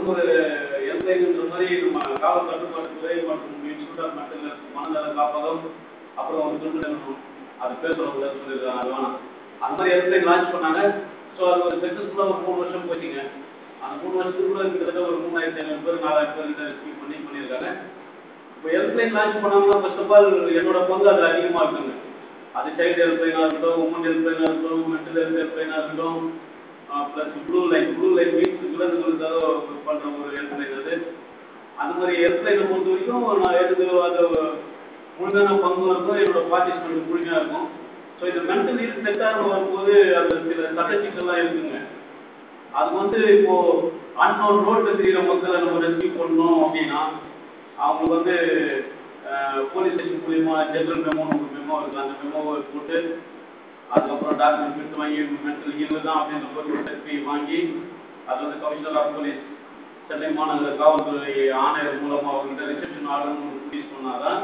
வந்து ஒரு எல்லைன்ற மாதிரி நம்ம கால கட்டுப்பாட்டு துறை மற்றும் இன்ஸ்டியூட் ஆஃப் மென்டல் மனநல காப்பகம் அப்புறம் ஒரு துண்டு நிறுவனம் அது பேர் சொல்லக்கூடாது சொல்லியிருக்காங்க அது வேணாம் அந்த மாதிரி எல்லை லான்ச் பண்ணாங்க ஸோ அது ஒரு சக்ஸஸ்ஃபுல்லாக ஒரு மூணு வருஷம் போச்சுங்க அந்த மூணு வருஷத்துக்குள்ள கிட்டத்தட்ட ஒரு மூணாயிரத்தி ஐநூறு பேர் நாலாயிரம் பேர் கிட்ட ஸ்பீட் பண்ணி பண்ணியிருக்காங்க இப்போ ஹெல்ப்லைன் லான்ச் பண்ணாங்கன்னா ஃபர்ஸ்ட் ஆஃப் ஆல் என்னோட பங்கு அது அதிகமாக இருக்குங்க அது சைல்டு ஹெல்ப்லைனாக இருக்கட்டும் உமன் ஹெல்ப்லைனாக இருக்கட்டும் மென்டல் ஹெல்த் ஹெல்ப்லைனாக இருக்கட்டும் plus blue line blue line means விலங்குகளுக்காக பண்ணுற ஒரு ஹெல்ப்லைன் அது அந்த மாதிரி ஹெல்ப்லைனை பொறுத்த வரைக்கும் நான் எடுத்து அது முழுமையான பங்கு இருக்கும் என்னோட பார்ட்டிசிபெண்ட் முழுமையாக இருக்கும் ஸோ இந்த மென்டல் ஹெல்த் செக்டார்னு வரும்போது அது சில சட்ட சிக்கல்லாம் இருக்குங்க அது வந்து இப்போ அன்னோன் ரோட்ல தெரியுற மக்களை நம்ம ரெஸ்கியூ பண்ணணும் அப்படின்னா அவங்க வந்து போலீஸ் ஸ்டேஷன் மூலியமா ஜெனரல் மெமோன்னு ஒரு மெமோ இருக்கு அந்த மெமோவை போட்டு அதுக்கப்புறம் டாக்குமெண்ட் எடுத்து வாங்கி மென்டல் ஹீல் தான் அப்படின்ற போது ஒரு சர்டிஃபிகேட் வாங்கி அது வந்து கமிஷனர் ஆஃப் போலீஸ் சென்னை மாநகர காவல்துறை ஆணையர் மூலமா அவங்ககிட்ட ரிசப்ஷன் ஆர்டர் ரிலீஸ் பண்ணாதான்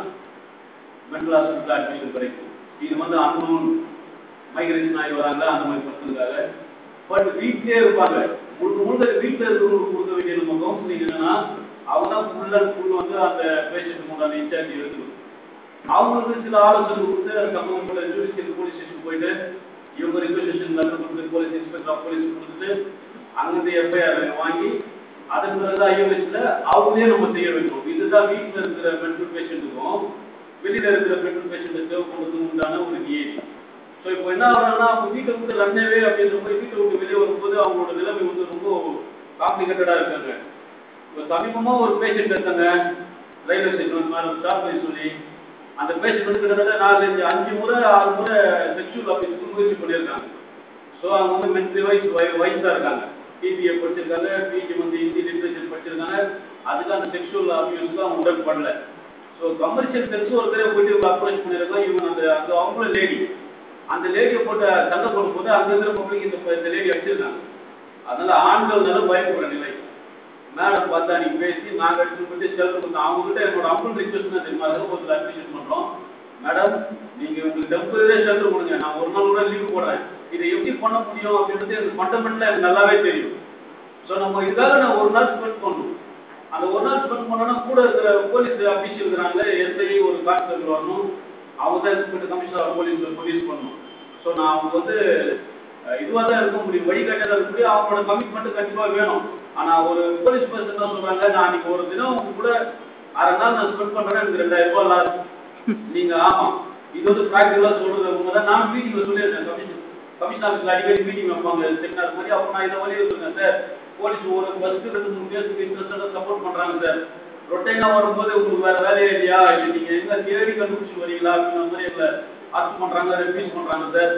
மென்டல் ஹாஸ்பிட்டல் அட்மிஷன் கிடைக்கும் இது வந்து அன்னோன் மைக்ரேஷன் ஆகி வராங்க அந்த மாதிரி பசங்களுக்காக பட் வீட்லயே இருப்பாங்க முழுக்க முழுக்க வீட்டில் இருக்கிறவங்களுக்கு கொடுக்க வேண்டிய நம்ம கவுன்சிலிங் என்னன்னா அவங்க தான் ஃபுல் அண்ட் ஃபுல் வந்து அந்த பேஷண்ட் உண்டான இன்சார்ஜ் எடுக்கணும் அவங்களுக்கு சில ஆலோசனை கொடுத்து அது சம்பந்தப்பட்ட ஜூடிஷியல் போலீஸ் ஸ்டேஷன் போயிட்டு இவங்க ரிக்வஸ்டேஷன் லெட்டர் கொடுத்து போலீஸ் இன்ஸ்பெக்டர் ஆஃப் போலீஸ் கொடுத்துட்டு அங்கிருந்து எஃப்ஐஆர் வாங்கி அதன் பிறகு ஐஎம்எஸ்ல அவங்களே நம்ம செய்ய வைக்கணும் இதுதான் வீட்டில் இருக்கிற மென்டல் பேஷண்ட்டுக்கும் வெளியில இருக்கிற மென்டல் பேஷண்ட்டை சேவ் பண்ணுறதுக்கு உண்டான ஒரு நியதி ஸோ இப்போ என்ன ஆகுறாங்கன்னா அவங்க வீட்டை விட்டு ரன்னவே அப்படின்ற மாதிரி வீட்டை விட்டு வெளியே வரும்போது அவங்களோட நிலைமை வந்து ரொம்ப காம்ப்ளிகேட்டடாக இருக்காங்க இப்போ சமீபமாக ஒரு பேஷண்ட் எடுத்தாங்க ரயில்வே ஸ்டேஷன் மேலே ஸ்டாப் பண்ணி சொல்லி அந்த பேஷண்ட் வந்து கிட்டத்தட்ட நாலு அஞ்சு அஞ்சு முறை ஆறு முறை செக்ஷுவல் ஆஃபீஸுக்கு முயற்சி பண்ணியிருக்காங்க ஸோ அவங்க வந்து மென்டலி வைஸ் வயசாக இருக்காங்க பிபிஏ படிச்சிருக்காங்க பிஜி வந்து ஹிந்தி லிட்ரேச்சர் படிச்சிருக்காங்க அதுக்கு அந்த செக்ஷுவல் அபியூஸ்க்கு அவங்க உடன்படல ஸோ கமர்ஷியல் செக்ஸ் ஒரு தடவை போயிட்டு இவங்க அப்ரோச் பண்ணியிருக்கோம் இவங்க அந்த அந்த அவங்களும் லேடி அந்த லேடியை போட்டு சண்டை போடும்போது அங்க இருக்கிற பப்ளிக் இந்த இந்த லேடி அடிச்சிருக்காங்க அதனால ஆண்கள்னால பயப்படுற நிலை மேடம் பார்த்தா நீ பேசி நாங்கள் எடுத்து போயிட்டு ஷெல்டர் கொடுத்தோம் அவங்க கிட்ட என்னோட அம்புல் ரிக்வஸ்ட் தான் தெரியுமா ஒரு அட்மிஷன் பண்றோம் மேடம் நீங்க உங்களுக்கு டெம்பரரியா ஷெல்டர் கொடுங்க நான் ஒரு நாள் கூட லீவ் போடுறேன் இதை எப்படி பண்ண முடியும் அப்படின்றது எனக்கு ஃபண்டமெண்டலா எனக்கு நல்லாவே தெரியும் ஸோ நம்ம இதுக்காக நான் ஒரு நாள் ஸ்பெண்ட் பண்ணணும் அந்த ஒரு நாள் ஸ்பெண்ட் பண்ணோம்னா கூட இருக்கிற போலீஸ் அபிஷியல் இருக்கிறாங்களே எஸ்ஐ ஒரு கான்ஸ்டபிள் வரணும் அவங்க தான் இன்ஸ்பெக்டர் கமிஷனர் போலீஸ் போலீஸ் பண்ணணும் ஸோ நான் அவங்க வந்து இதுவாக தான் இருக்க முடியும் வழிகாட்டியாக இருக்க முடியும் அவங்களோட கமிட்மெண்ட் கண்டிப்பாக வேணும் ஆனால் ஒரு போலீஸ் பர்சன் என்ன சொல்றாங்க நான் அன்னைக்கு ஒரு தினம் உங்க கூட அரை நாள் நான் ஸ்பெண்ட் பண்ணுறேன் எனக்கு ரெண்டாயிரம் ரூபாய் லாஸ் நீங்க ஆமாம் இது வந்து ப்ராக்டிக்கலாக சொல்றது உண்மைதான் நான் மீட்டிங்ல சொல்லியிருக்கேன் கமிஷன் கமிஷன் ஆஃபீஸில் அடிக்கடி மீட்டிங் வைப்பாங்க செமினார் மாதிரி அப்போ நான் இதை வலியுறுத்துறேன் சார் போலீஸ் ஒரு பஸ்க்கு ரெண்டு மூணு பேருக்கு இன்ட்ரெஸ்டாக சப்போர்ட் பண்றாங்க சார் ரொட்டைனா வரும்போது உங்களுக்கு வேற வேலையே இல்லையா இல்லை நீங்க எங்க தேடி கண்டுபிடிச்சு வரீங்களா அப்படின்ற மாதிரி எங்களை அரெஸ்ட் பண்றாங்க ரெஃப்யூஸ் பண்றாங்க சார்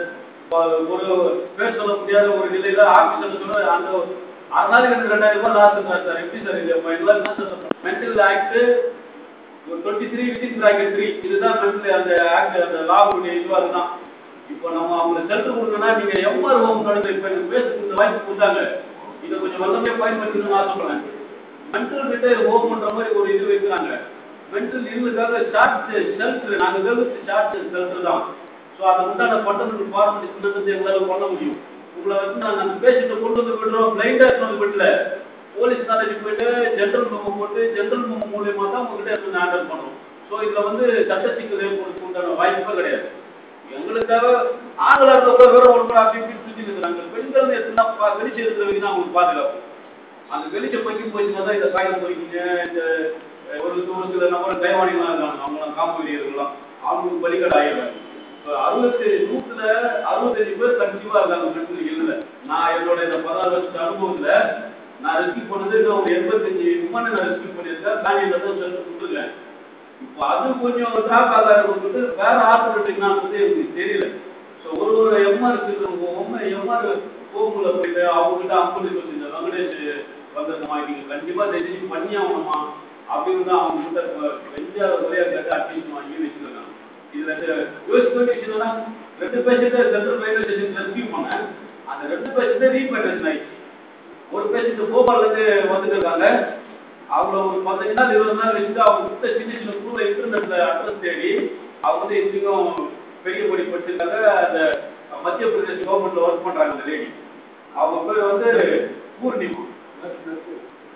ஒரு பேர் சொல்ல முடியாத ஒரு நிலையில ஆபீசர் சொல்ல அந்த அதனால எனக்கு ரெண்டாயிரம் ரூபாய் லாஸ் சார் சார் எப்படி சார் இது எல்லாம் mental act twenty three within bracket three இதுதான் மென்டல் அந்த ஆக்ட் அந்த லாவுடைய இதுவாக அதுதான் இப்போ நம்ம அவங்களுக்கு செலுத்து கொடுக்கணும்னா நீங்க எம்ஆர் ஹோம் நடந்து இப்போ எனக்கு பேச கொடுத்த வாய்ப்பு கொடுத்தாங்க இதை கொஞ்சம் வல்லமையாக பயன்படுத்தணும்னு ஆசைப்படுறேன் மென்டல் ரிட்டையர் ஹோம் பண்ற மாதிரி ஒரு இது வைக்கிறாங்க மென்டல் இல்லுக்காக ஷார்ட் ஷெல்டர் நாங்கள் வெறுத்து ஷார்ட் ஷெல்டர் தான் ஸோ அதை உண்டான ஃபண்டமெண்டல் ஃபார்மலிட்டி எங்களால் பண்ண முடியும் உங்களை வந்து நாங்கள் அந்த பேஷண்ட்டை கொண்டு வந்து விடுறோம் பிளைண்டாக கொண்டு விடல போலீஸ் காலேஜ் போயிட்டு ஜென்ரல் மெமோ போட்டு ஜென்ரல் மெமோ மூலியமாக தான் உங்ககிட்ட எடுத்து ஹேண்டில் பண்ணுறோம் ஸோ இதில் வந்து சட்ட சிக்கல் ஏற்படுத்த உண்டான வாய்ப்பே கிடையாது எங்களுக்காக ஆண்களாக இருக்க கூட வேற ஒன்று அப்படி இப்படி சுற்றி இருக்கிறாங்க பெண்கள் எத்தனை வெளிச்சம் இருக்கிற வரைக்கும் தான் அவங்களுக்கு பாதுகாப்பு அந்த வெளிச்சம் பொய்க்கும் போச்சுன்னா தான் இந்த சாயம் பொய்க்குங்க இந்த ஒரு ஒரு சில நபர் கைவாணிகளாக இருக்காங்க அவங்களாம் காம்பீரியர்கள்லாம் அவங்களுக்கு பலிக்கடை ஆயிடுறாங்க இப்போ அறுபத்தி நூற்றுல அறுபத்தஞ்சு பேர் கண்டிப்பாக இருக்காங்க மென்டல் இல்லை நான் என்னோட இந்த பதினாறு வருஷத்து அனுபவத்தில் நான் ரெஸ்கியூ பண்ணது இன்னும் ஒரு எண்பத்தஞ்சு விமான நான் ரெஸ்கியூ பண்ணியிருக்கேன் பேனியில் தான் சொல்லிட்டு கொடுத்துருக்கேன் இப்போ அது கொஞ்சம் ட்ராப் ஆகாது வேற ஆல்டர்னேட்டிவ் நான் வந்து எனக்கு தெரியல ஸோ ஒரு ஒரு எம்ஆர் இருக்கிறவங்க எம்ஆர் ஹோம்ல போயிட்டு அவங்ககிட்ட அம்பது இந்த வெங்கடேஷ் வந்திருக்கமா நீங்க கண்டிப்பா தெரிஞ்சு பண்ணி ஆகணுமா அப்படின்னு தான் அவங்க கிட்ட வெஞ்சாத முறையா கேட்டு அட்மிஷன் வாங்கி வச்சிருக்காங்க இதுல யோசிக்க வேண்டிய விஷயம் என்னன்னா ரெண்டு patient central railway station rescue பண்ணேன் அந்த ரெண்டு பேஷண்ட் ரீபேட்டேஷன் ஆயிடுச்சு ஒரு பேஷண்ட் போபால்ல இருந்து வந்துட்டு இருக்காங்க அவங்கள ஒரு பதினஞ்சு நாள் இருபது நாள் வச்சுட்டு அவங்க கொடுத்த சின்ன சின்ன ஸ்கூல்ல இன்டர்நெட்ல அட்ரஸ் தேடி அவங்க வந்து இன்னைக்கும் பெரிய படி படிச்சிருக்காங்க அந்த மத்திய பிரதேஷ் கவர்மெண்ட்ல ஒர்க் பண்றாங்க அந்த லேடி அவங்க பேர் வந்து பூர்ணிமா நர்ஸ்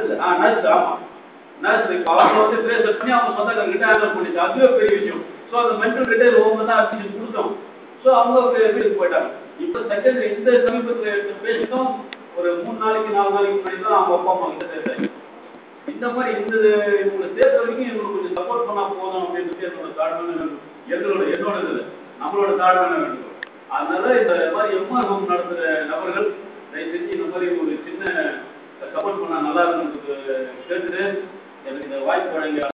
இல்ல ஆ நர்ஸ் ஆமா நர்ஸ் இப்போ அவங்க வந்து ட்ரேஸ் பண்ணி அவங்க சொந்தக்காரங்கிட்ட ஹேண்டில் பண்ணிச்சு அதுவே பெரிய விஷயம் ஸோ அந்த மென்டல் ரிட்டைல் ஹோம் தான் அட்மிஷன் கொடுத்தோம் ஸோ அவங்க வீட்டுக்கு போயிட்டாங்க இப்போ செகண்ட் இந்த சமீபத்தில் எடுத்த பேசிட்டும் ஒரு மூணு நாளைக்கு நாலு நாளைக்கு முன்னாடி தான் அவங்க அப்பா அம்மா கிட்ட சேர்த்தாங்க இந்த மாதிரி இந்த இவங்களை சேர்த்த வரைக்கும் இவங்களுக்கு கொஞ்சம் சப்போர்ட் பண்ணா போதும் அப்படின்றது என்னோட தாழ்மையான எங்களோட என்னோட இது நம்மளோட தாழ்மையான வேண்டும் அதனால இந்த மாதிரி எம்ஆர் ஹோம் நடத்துகிற நபர்கள் தயவு செஞ்சு இந்த மாதிரி ஒரு சின்ன சப்போர்ட் பண்ணா நல்லா இருக்குன்றது கேட்டுட்டு எனக்கு இந்த வாய்ப்பு வழங்கிய